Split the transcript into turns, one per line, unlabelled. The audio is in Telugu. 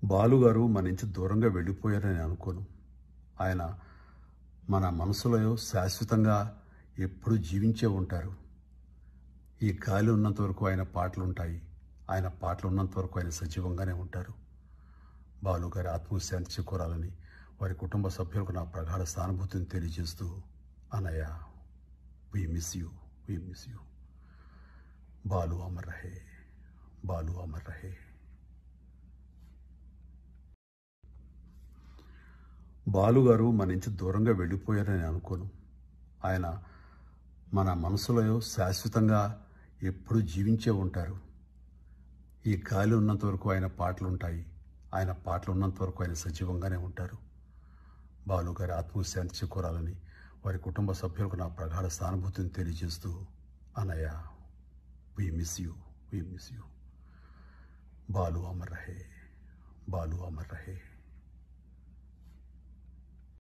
బాలుగారు మన నుంచి దూరంగా వెళ్ళిపోయారని అనుకోను ఆయన మన మనసులో శాశ్వతంగా ఎప్పుడూ జీవించే ఉంటారు ఈ గాలి ఉన్నంత వరకు ఆయన పాటలు ఉంటాయి ఆయన పాటలు ఉన్నంత వరకు ఆయన సజీవంగానే ఉంటారు బాలుగారి ఆత్మశాంతి చేకూరాలని వారి కుటుంబ సభ్యులకు నా ప్రగాఢ సానుభూతిని తెలియజేస్తూ అన్నయ్య we miss you we miss you Balu అమర్ రహే బాలు అమర్ రహే బాలుగారు మన నుంచి దూరంగా వెళ్ళిపోయారని అనుకోను ఆయన మన మనసులో శాశ్వతంగా ఎప్పుడూ జీవించే ఉంటారు ఈ గాలి ఉన్నంత వరకు ఆయన పాటలు ఉంటాయి ఆయన పాటలు ఉన్నంత వరకు ఆయన సజీవంగానే ఉంటారు బాలుగారి ఆత్మశాంతి చేకూరాలని వారి కుటుంబ సభ్యులకు నా ప్రగాఢ సానుభూతిని తెలియజేస్తూ అన్నయ్య we miss you we miss you Balu అమర్ రహే బాలు అమర్ రహే